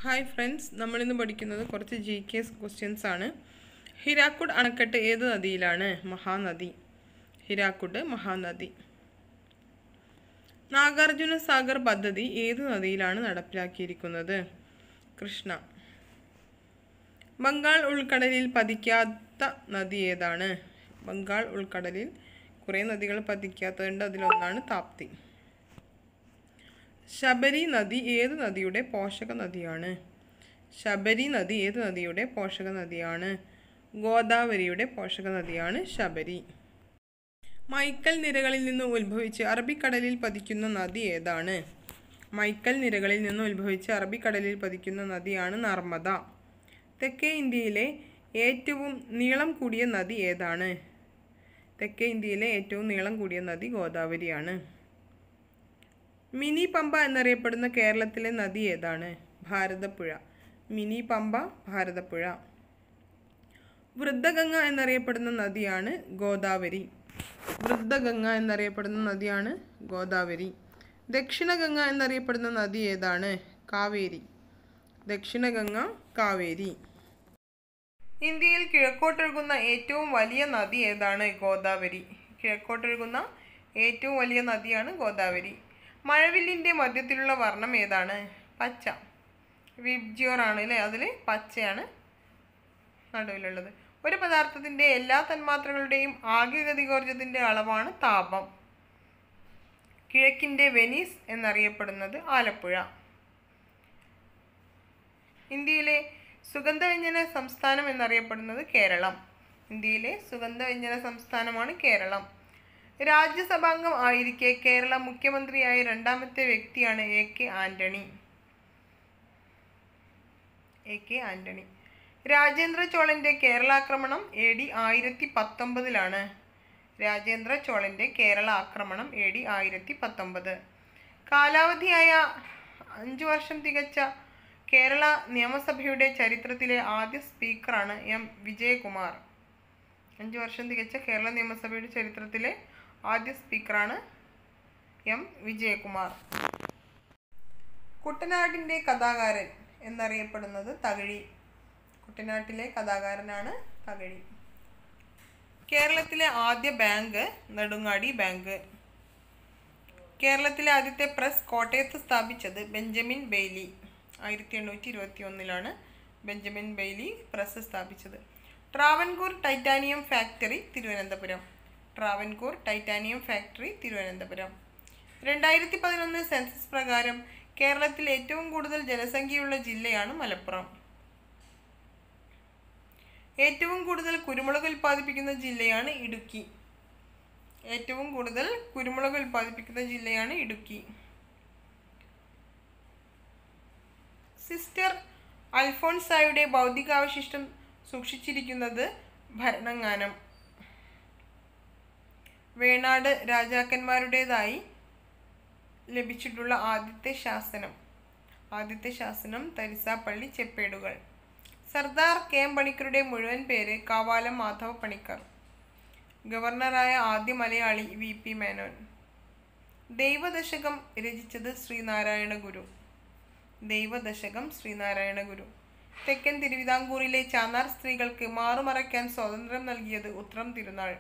hi friends നമ്മളിന്ന് പഠിക്കുന്നത് കുറച്ച് ജി കെ ക്വസ്റ്റ്യൻസ് ആണ് ഹിരാക്കുഡ് അണക്കെട്ട് ഏത് നദിയിലാണ് മഹാനദി ഹിരാക്കുഡ് മഹാനദി നാഗാർജുന സാഗർ പദ്ധതി ഏത് നദിയിലാണ് നടപ്പിലാക്കിയിരിക്കുന്നത് കൃഷ്ണ ബംഗാൾ ഉൾക്കടലിൽ പതിക്കാത്ത നദി ഏതാണ് ബംഗാൾ ഉൾക്കടലിൽ കുറേ നദികൾ പതിക്കാത്തതുണ്ട് അതിലൊന്നാണ് താപ്തി ശബരി നദി ഏത് നദിയുടെ പോഷക നദിയാണ് ശബരി നദി ഏത് നദിയുടെ പോഷക നദിയാണ് ഗോദാവരിയുടെ പോഷക നദിയാണ് ശബരി മൈക്കൽ നിരകളിൽ നിന്ന് ഉത്ഭവിച്ച് അറബിക്കടലിൽ പതിക്കുന്ന നദി ഏതാണ് മൈക്കൽ നിരകളിൽ നിന്ന് ഉത്ഭവിച്ച് അറബിക്കടലിൽ പതിക്കുന്ന നദിയാണ് നർമ്മദ തെക്കേ ഇന്ത്യയിലെ ഏറ്റവും നീളം കൂടിയ നദി ഏതാണ് തെക്കേ ഇന്ത്യയിലെ ഏറ്റവും നീളം കൂടിയ നദി ഗോദാവരിയാണ് മിനി പമ്പ എന്നറിയപ്പെടുന്ന കേരളത്തിലെ നദി ഏതാണ് ഭാരതപ്പുഴ മിനി പമ്പ ഭാരതപ്പുഴ വൃദ്ധഗംഗ എന്നറിയപ്പെടുന്ന നദിയാണ് ഗോദാവരി വൃദ്ധഗംഗ എന്നറിയപ്പെടുന്ന നദിയാണ് ഗോദാവരി ദക്ഷിണഗംഗ എന്നറിയപ്പെടുന്ന നദി ഏതാണ് കാവേരി ദക്ഷിണഗംഗ കാവേരി ഇന്ത്യയിൽ കിഴക്കോട്ടൊഴുകുന്ന ഏറ്റവും വലിയ നദി ഏതാണ് ഗോദാവരി കിഴക്കോട്ടൊഴുകുന്ന ഏറ്റവും വലിയ നദിയാണ് ഗോദാവരി മഴവില്ലിൻ്റെ മധ്യത്തിലുള്ള വർണ്ണം ഏതാണ് പച്ച വിബ്ജിയോർ ആണ് അല്ലേ അതിൽ പച്ചയാണ് നടുവിലുള്ളത് ഒരു പദാർത്ഥത്തിൻ്റെ എല്ലാ തന്മാത്രകളുടെയും ആകെ ഗതികോർജത്തിൻ്റെ അളവാണ് താപം കിഴക്കിൻ്റെ വെനീസ് എന്നറിയപ്പെടുന്നത് ആലപ്പുഴ ഇന്ത്യയിലെ സുഗന്ധവ്യഞ്ജന സംസ്ഥാനം എന്നറിയപ്പെടുന്നത് കേരളം ഇന്ത്യയിലെ സുഗന്ധവ്യഞ്ജന സംസ്ഥാനമാണ് കേരളം രാജ്യസഭാംഗം ആയിരിക്കെ കേരള മുഖ്യമന്ത്രിയായ രണ്ടാമത്തെ വ്യക്തിയാണ് A K Antony A K Antony Rajendra ചോളന്റെ കേരളാക്രമണം എ ഡി ആയിരത്തി പത്തൊമ്പതിലാണ് രാജേന്ദ്ര ചോളന്റെ കേരള ആക്രമണം എ ഡി ആയിരത്തി പത്തൊമ്പത് കാലാവധിയായ അഞ്ചു വർഷം തികച്ച കേരള നിയമസഭയുടെ ചരിത്രത്തിലെ ആദ്യ സ്പീക്കറാണ് എം വിജയകുമാർ അഞ്ചു വർഷം തികച്ച കേരള നിയമസഭയുടെ ചരിത്രത്തിലെ ആദ്യ സ്പീക്കറാണ് എം വിജയകുമാർ കുട്ടനാടിൻ്റെ കഥാകാരൻ എന്നറിയപ്പെടുന്നത് തകഴി കുട്ടനാട്ടിലെ കഥാകാരനാണ് തകഴി കേരളത്തിലെ ആദ്യ ബാങ്ക് നെടുങ്ങാടി ബാങ്ക് കേരളത്തിലെ ആദ്യത്തെ പ്രസ് കോട്ടയത്ത് സ്ഥാപിച്ചത് ബെഞ്ചമിൻ ബെയ്ലി ആയിരത്തി എണ്ണൂറ്റി ഇരുപത്തി ഒന്നിലാണ് ബെഞ്ചമിൻ ബെയ്ലി പ്രസ് സ്ഥാപിച്ചത് Travancore titanium factory Thiruvananthapuram Travancore titanium factory Thiruvananthapuram രണ്ടായിരത്തി പതിനൊന്ന് സെൻസസ് പ്രകാരം കേരളത്തിൽ ഏറ്റവും കൂടുതൽ ജനസംഖ്യയുള്ള ജില്ലയാണ് മലപ്പുറം ഏറ്റവും കൂടുതൽ കുരുമുളക് ഉൽപ്പാദിപ്പിക്കുന്ന ജില്ലയാണ് ഇടുക്കി ഏറ്റവും കൂടുതൽ കുരുമുളക് ഉൽപ്പാദിപ്പിക്കുന്ന ജില്ലയാണ് ഇടുക്കി സിസ്റ്റർ അൽഫോൺസായുടെ ഭൗതികാവശിഷ്ടം സൂക്ഷിച്ചിരിക്കുന്നത് ഭരണങ്ങാനം വേണാട് രാജാക്കന്മാരുടേതായി ലഭിച്ചിട്ടുള്ള ആദ്യത്തെ ശാസനം ആദ്യത്തെ ശാസനം തരിസാപ്പള്ളി ചെപ്പേടുകൾ സർദാർ കെ എം പണിക്കരുടെ മുഴുവൻ പേര് കാവാലം മാധവ പണിക്കർ ഗവർണറായ ആദ്യ മലയാളി വി പി മേനോൻ ദൈവദശകം രചിച്ചത് ശ്രീനാരായണ ഗുരു ദൈവദശകം ശ്രീനാരായണ ഗുരു തെക്കൻ തിരുവിതാംകൂറിലെ ചാന്നാർ സ്ത്രീകൾക്ക് മാറുമറയ്ക്കാൻ സ്വാതന്ത്ര്യം നൽകിയത് ഉത്രം തിരുനാൾ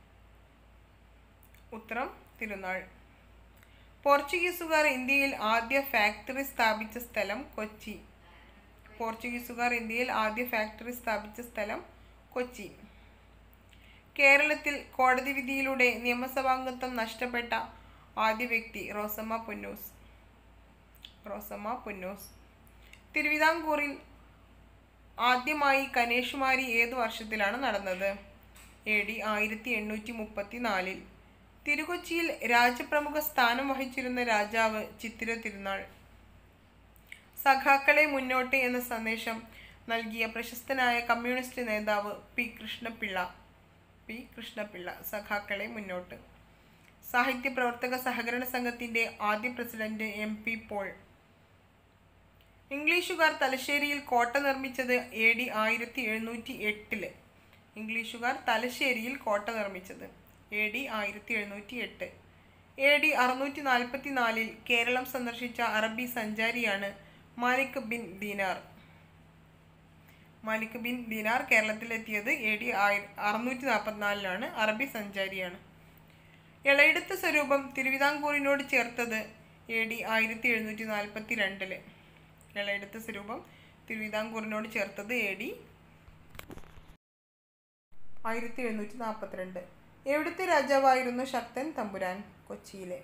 ഉത്രം തിരുനാൾ പോർച്ചുഗീസുകാർ ഇന്ത്യയിൽ ആദ്യ ഫാക്ടറി സ്ഥാപിച്ച സ്ഥലം കൊച്ചി പോർച്ചുഗീസുകാർ ഇന്ത്യയിൽ ആദ്യ ഫാക്ടറി സ്ഥാപിച്ച സ്ഥലം കൊച്ചി കേരളത്തിൽ കോടതി വിധിയിലൂടെ നിയമസഭാംഗത്വം നഷ്ടപ്പെട്ട ആദ്യ വ്യക്തി റോസമ്മ പുന്നൂസ് റോസമ്മ പുന്നൂസ് തിരുവിതാംകൂറിൽ ആദ്യമായി കനേഷുമാരി ഏതു വർഷത്തിലാണ് നടന്നത് എ ഡി ആയിരത്തി എണ്ണൂറ്റി മുപ്പത്തി നാലിൽ തിരുകൊച്ചിയിൽ രാജപ്രമുഖ സ്ഥാനം വഹിച്ചിരുന്ന രാജാവ് ചിത്തിര തിരുനാൾ സഖാക്കളെ മുന്നോട്ട് എന്ന സന്ദേശം നൽകിയ പ്രശസ്തനായ കമ്മ്യൂണിസ്റ്റ് നേതാവ് പി കൃഷ്ണപിള്ള പി കൃഷ്ണപിള്ള സഖാക്കളെ മുന്നോട്ട് സാഹിത്യ പ്രവർത്തക സഹകരണ സംഘത്തിൻ്റെ ആദ്യ പ്രസിഡന്റ് എം പി പോൾ ഇംഗ്ലീഷുകാർ തലശ്ശേരിയിൽ കോട്ട നിർമ്മിച്ചത് എ ഡി ആയിരത്തി എഴുന്നൂറ്റി എട്ടില് ഇംഗ്ലീഷുകാർ തലശ്ശേരിയിൽ കോട്ട നിർമ്മിച്ചത് എ ഡി ആയിരത്തി എഴുന്നൂറ്റി എട്ട് എ ഡി അറുന്നൂറ്റി നാൽപ്പത്തി നാലിൽ കേരളം സന്ദർശിച്ച അറബി സഞ്ചാരിയാണ് മാലിക് ബിൻ ദീനാർ മാലിക് ബിൻ ദീനാർ കേരളത്തിലെത്തിയത് എ ഡി ആയി അറുന്നൂറ്റി നാൽപ്പത്തിനാലിലാണ് അറബി സഞ്ചാരിയാണ് ഇളയെടുത്ത സ്വരൂപം തിരുവിതാംകൂറിനോട് ചേർത്തത് എ ഡി ആയിരത്തി എഴുന്നൂറ്റി നാൽപ്പത്തി രണ്ടില് ഇളയെടുത്ത സ്വരൂപം തിരുവിതാംകൂറിനോട് ചേർത്തത് എ ഡി ആയിരത്തി എഴുന്നൂറ്റി നാൽപ്പത്തിരണ്ട് എവിടുത്തെ രാജാവായിരുന്നു ശക്തൻ തമ്പുരാൻ കൊച്ചിയിലെ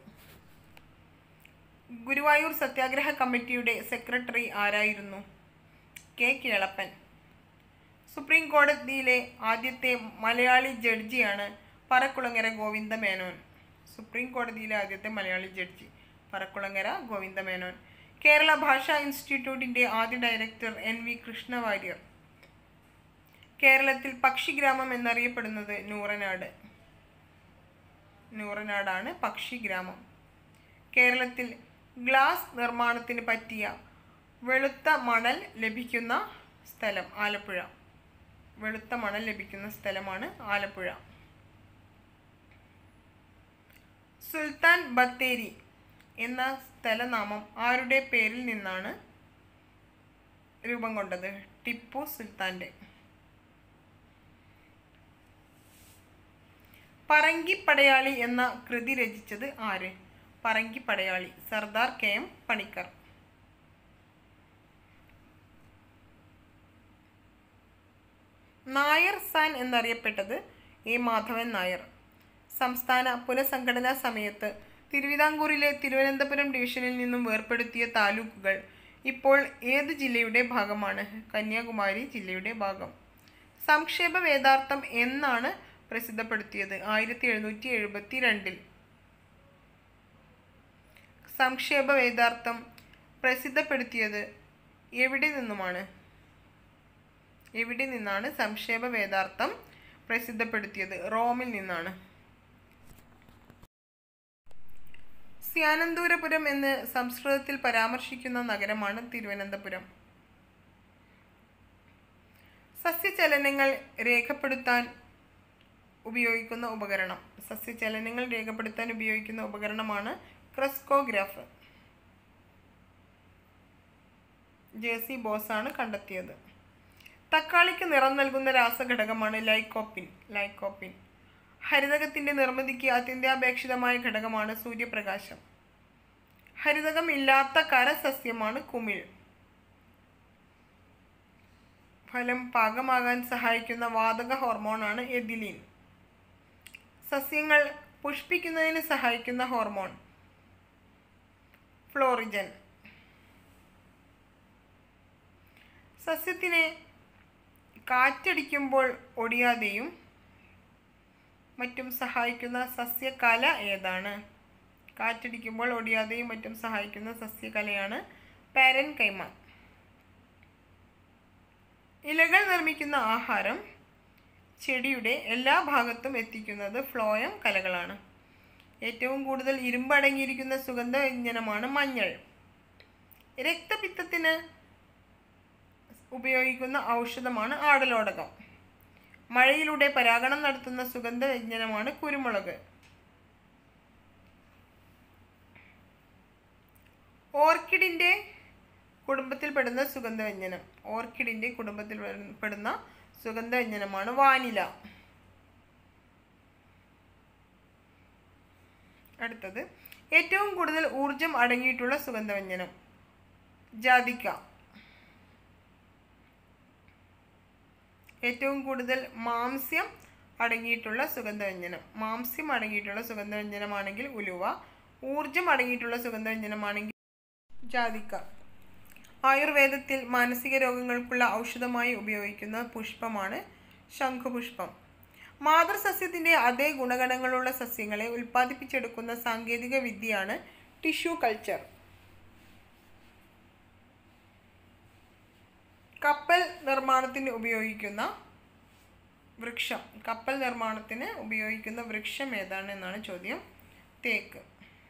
ഗുരുവായൂർ സത്യാഗ്രഹ കമ്മിറ്റിയുടെ സെക്രട്ടറി ആരായിരുന്നു കെ കേളപ്പൻ സുപ്രീം കോടതിയിലെ ആദ്യത്തെ മലയാളി ജഡ്ജിയാണ് പറക്കുളങ്ങര ഗോവിന്ദ മേനോൻ സുപ്രീം കോടതിയിലെ ആദ്യത്തെ മലയാളി ജഡ്ജി പറക്കുളങ്ങര ഗോവിന്ദ മേനോൻ കേരള ഭാഷാ ഇൻസ്റ്റിറ്റ്യൂട്ടിൻ്റെ ആദ്യ ഡയറക്ടർ എൻ വി കൃഷ്ണവാര്യർ കേരളത്തിൽ പക്ഷിഗ്രാമം എന്നറിയപ്പെടുന്നത് നൂറനാട് നൂറനാടാണ് പക്ഷിഗ്രാമം കേരളത്തിൽ ഗ്ലാസ് നിർമ്മാണത്തിന് പറ്റിയ വെളുത്ത മണൽ ലഭിക്കുന്ന സ്ഥലം ആലപ്പുഴ വെളുത്ത മണൽ ലഭിക്കുന്ന സ്ഥലമാണ് ആലപ്പുഴ സുൽത്താൻ ബത്തേരി എന്ന സ്ഥലനാമം ആരുടെ പേരിൽ നിന്നാണ് രൂപം കൊണ്ടത് ടിപ്പു സുൽത്താൻ്റെ പറങ്കിപ്പടയാളി എന്ന കൃതി രചിച്ചത് ആര് പറങ്കിപ്പടയാളി സർദാർ കെ എം പണിക്കർ നായർ സാൻ എന്നറിയപ്പെട്ടത് എ മാധവൻ നായർ സംസ്ഥാന പുനഃസംഘടനാ സമയത്ത് തിരുവിതാംകൂറിലെ തിരുവനന്തപുരം ഡിവിഷനിൽ നിന്നും വേർപെടുത്തിയ താലൂക്കുകൾ ഇപ്പോൾ ഏത് ജില്ലയുടെ ഭാഗമാണ് കന്യാകുമാരി ജില്ലയുടെ ഭാഗം സംക്ഷേപ വേദാർത്ഥം എന്നാണ് പ്രസിദ്ധപ്പെടുത്തിയത് ആയിരത്തി എഴുന്നൂറ്റി എഴുപത്തി രണ്ടിൽ സംക്ഷേപ വേദാർത്ഥം പ്രസിദ്ധപ്പെടുത്തിയത് എവിടെ നിന്നുമാണ് എവിടെ നിന്നാണ് സംക്ഷേപ വേദാർത്ഥം പ്രസിദ്ധപ്പെടുത്തിയത് റോമിൽ നിന്നാണ് സ്യാനന്തൂരപുരം എന്ന് സംസ്കൃതത്തിൽ പരാമർശിക്കുന്ന നഗരമാണ് തിരുവനന്തപുരം സസ്യചലനങ്ങൾ രേഖപ്പെടുത്താൻ ഉപയോഗിക്കുന്ന ഉപകരണം സസ്യചലനങ്ങൾ രേഖപ്പെടുത്താൻ ഉപയോഗിക്കുന്ന ഉപകരണമാണ് ക്രസ്കോഗ്രാഫ് ജേസി ബോസാണ് കണ്ടെത്തിയത് തക്കാളിക്ക് നിറം നൽകുന്ന രാസഘടകമാണ് ലൈക്കോപ്പിൻ ലൈക്കോപ്പിൻ ഹരിതകത്തിന്റെ നിർമ്മിതിക്ക് അത്യന്താപേക്ഷിതമായ ഘടകമാണ് സൂര്യപ്രകാശം ഹരിതകം ഇല്ലാത്ത കരസസ്യമാണ് കുമിൾ ഫലം പാകമാകാൻ സഹായിക്കുന്ന വാതക ഹോർമോണാണ് എഥിലീൻ സസ്യങ്ങൾ പുഷ്പിക്കുന്നതിന് സഹായിക്കുന്ന ഹോർമോൺ ഫ്ലോറിജൻ സസ്യത്തിനെ കാറ്റടിക്കുമ്പോൾ ഒടിയാതെയും മറ്റും സഹായിക്കുന്ന സസ്യകല ഏതാണ് കാറ്റടിക്കുമ്പോൾ ഒടിയാതെയും മറ്റും സഹായിക്കുന്ന സസ്യകലയാണ് പാരൻ കൈമ ഇലകൾ നിർമ്മിക്കുന്ന ആഹാരം ചെടിയുടെ എല്ലാ ഭാഗത്തും എത്തിക്കുന്നത് ഫ്ലോയം കലകളാണ് ഏറ്റവും കൂടുതൽ ഇരുമ്പ് അടങ്ങിയിരിക്കുന്ന സുഗന്ധവ്യഞ്ജനമാണ് മഞ്ഞൾ രക്തപിത്തത്തിന് ഉപയോഗിക്കുന്ന ഔഷധമാണ് ആടലോടകം മഴയിലൂടെ പരാഗണം നടത്തുന്ന സുഗന്ധവ്യഞ്ജനമാണ് കുരുമുളക് ഓർക്കിഡിൻ്റെ കുടുംബത്തിൽപ്പെടുന്ന സുഗന്ധവ്യഞ്ജനം ഓർക്കിഡിൻ്റെ കുടുംബത്തിൽ പെടുന്ന സുഗന്ധവ്യഞ്ജനമാണ് വാനില അടുത്തത് ഏറ്റവും കൂടുതൽ ഊർജം അടങ്ങിയിട്ടുള്ള സുഗന്ധവ്യഞ്ജനം ജാതിക്ക ഏറ്റവും കൂടുതൽ മാംസ്യം അടങ്ങിയിട്ടുള്ള സുഗന്ധവ്യഞ്ജനം മാംസ്യം അടങ്ങിയിട്ടുള്ള സുഗന്ധവ്യഞ്ജനമാണെങ്കിൽ ഉലുവ ഊർജം അടങ്ങിയിട്ടുള്ള സുഗന്ധവ്യഞ്ജനമാണെങ്കിൽ ജാതിക്ക ആയുർവേദത്തിൽ മാനസിക രോഗങ്ങൾക്കുള്ള ഔഷധമായി ഉപയോഗിക്കുന്ന പുഷ്പമാണ് ശംഖുപുഷ്പം മാതൃസസ്യത്തിൻ്റെ അതേ ഗുണഗണങ്ങളുള്ള സസ്യങ്ങളെ ഉൽപ്പാദിപ്പിച്ചെടുക്കുന്ന സാങ്കേതിക വിദ്യയാണ് ടിഷ്യൂ കൾച്ചർ കപ്പൽ നിർമ്മാണത്തിന് ഉപയോഗിക്കുന്ന വൃക്ഷം കപ്പൽ നിർമ്മാണത്തിന് ഉപയോഗിക്കുന്ന വൃക്ഷം ഏതാണ് എന്നാണ് ചോദ്യം തേക്ക്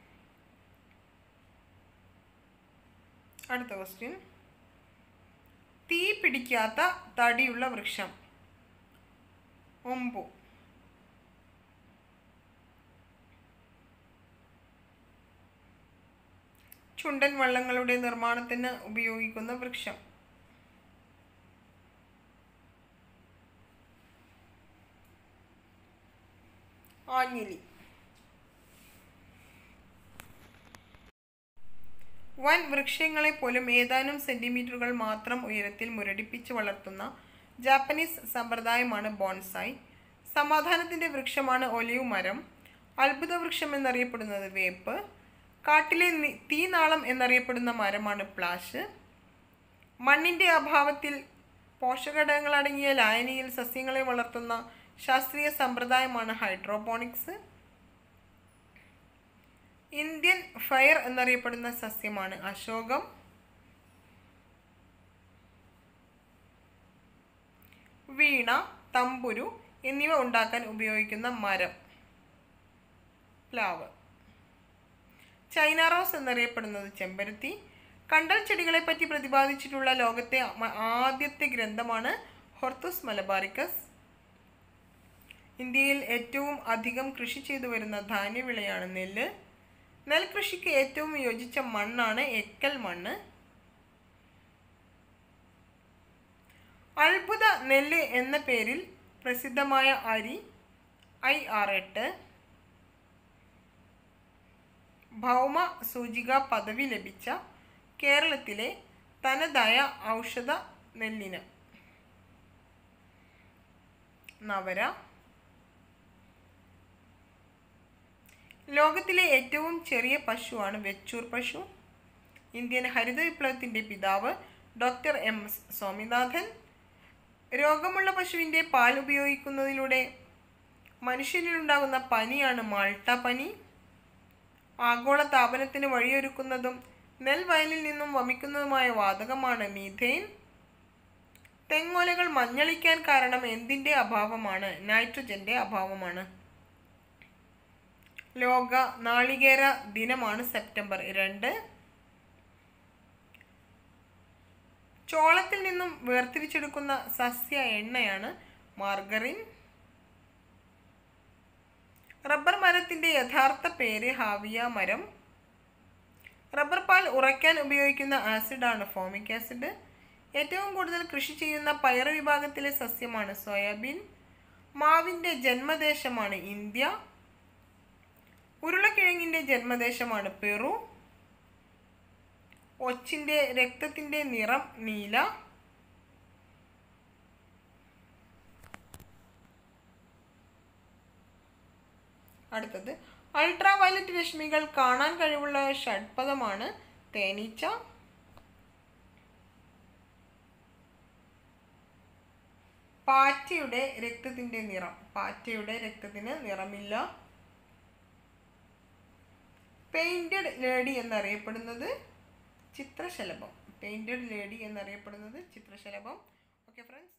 അടുത്ത ക്വസ്റ്റ്യൻ തീ പിടിക്കാത്ത തടിയുള്ള വൃക്ഷം ഒമ്പു ചുണ്ടൻ വള്ളങ്ങളുടെ നിർമ്മാണത്തിന് ഉപയോഗിക്കുന്ന വൃക്ഷം ആഞ്ഞിലി വൻ വൃക്ഷങ്ങളെ പോലും ഏതാനും സെന്റിമീറ്ററുകൾ മാത്രം ഉയരത്തിൽ മുരടിപ്പിച്ച് വളർത്തുന്ന ജാപ്പനീസ് സമ്പ്രദായമാണ് ബോൺസായി സമാധാനത്തിന്റെ വൃക്ഷമാണ് ഒലിവ് മരം അത്ഭുത വൃക്ഷം എന്നറിയപ്പെടുന്നത് വേപ്പ് കാട്ടിലെ നി- തീനാളം എന്നറിയപ്പെടുന്ന മരമാണ് പ്ലാഷ് മണ്ണിന്റെ അഭാവത്തിൽ പോഷകഘടകങ്ങളടങ്ങിയ ലായനിയിൽ സസ്യങ്ങളെ വളർത്തുന്ന ശാസ്ത്രീയ സമ്പ്രദായമാണ് ഹൈഡ്രോപോണിക്സ് ഇന്ത്യൻ ഫയർ എന്നറിയപ്പെടുന്ന സസ്യമാണ് അശോകം വീണ തമ്പുരു എന്നിവ ഉണ്ടാക്കാൻ ഉപയോഗിക്കുന്ന മരം പ്ലാവ് ചൈന റോസ് എന്നറിയപ്പെടുന്നത് ചെമ്പരത്തി കണ്ടൽ ചെടികളെ പറ്റി പ്രതിപാദിച്ചിട്ടുള്ള ലോകത്തെ മ- ആദ്യത്തെ ഗ്രന്ഥമാണ് ഹൊർത്തുസ് മലബാറിക്കസ് ഇന്ത്യയിൽ ഏറ്റവും അധികം കൃഷി ചെയ്തു വരുന്ന ധാന്യവിളയാണ് നെല്ല് നെൽകൃഷിക്ക് ഏറ്റവും യോജിച്ച മണ്ണാണ് എക്കൽ മണ്ണ് അത്ഭുത നെല്ല് എന്ന പേരിൽ പ്രസിദ്ധമായ അരി ഐ ആർ എട്ട് ഭൗമ സൂചിക പദവി ലഭിച്ച കേരളത്തിലെ തനതായ ഔഷധ നെല്ലിന് നവര ലോകത്തിലെ ഏറ്റവും ചെറിയ പശുവാണ് വെച്ചൂർ പശു ഇന്ത്യൻ ഹരിത വിപ്ലവത്തിൻ്റെ പിതാവ് ഡോക്ടർ എം എസ് സ്വാമിനാഥൻ രോഗമുള്ള പശുവിൻ്റെ പാൽ ഉപയോഗിക്കുന്നതിലൂടെ മനുഷ്യനിലുണ്ടാകുന്ന പനിയാണ് മാൾട്ട പനി ആഗോള താപനത്തിന് വഴിയൊരുക്കുന്നതും നെൽവയലിൽ നിന്നും വമിക്കുന്നതുമായ വാതകമാണ് മീഥെയിൻ തെങ്ങോലകൾ മഞ്ഞളിക്കാൻ കാരണം എന്തിൻ്റെ അഭാവമാണ് നൈട്രജന്റെ അഭാവമാണ് ലോക നാളികേര ദിനമാണ് സെപ്റ്റംബർ രണ്ട് ചോളത്തിൽ നിന്നും വേർതിരിച്ചെടുക്കുന്ന സസ്യ എണ്ണയാണ് മാർഗറിൻ റബ്ബർ മരത്തിന്റെ യഥാർത്ഥ പേര് ഹാവിയ മരം റബ്ബർ പാൽ ഉറയ്ക്കാൻ ഉപയോഗിക്കുന്ന ആസിഡാണ് ഫോമിക് ആസിഡ് ഏറ്റവും കൂടുതൽ കൃഷി ചെയ്യുന്ന പയർ വിഭാഗത്തിലെ സസ്യമാണ് സോയാബീൻ മാവിന്റെ ജന്മദേശമാണ് ഇന്ത്യ ഉരുളക്കിഴങ്ങിന്റെ ജന്മദേശമാണ് പെറു ഒച്ചിന്റെ രക്തത്തിന്റെ നിറം നീല അടുത്തത് അൾട്രാ വയലറ്റ് രശ്മികൾ കാണാൻ കഴിവുള്ള ഷഡ്പദമാണ് തേനീച്ച പാറ്റയുടെ രക്തത്തിന്റെ നിറം പാറ്റയുടെ രക്തത്തിന് നിറമില്ല പെയിന്റഡ് ലേഡി എന്നറിയപ്പെടുന്നത് ചിത്രശലഭം പെയിന്റഡ് ലേഡി എന്നറിയപ്പെടുന്നത് ചിത്രശലഭം ഓക്കെ ഫ്രണ്ട്സ്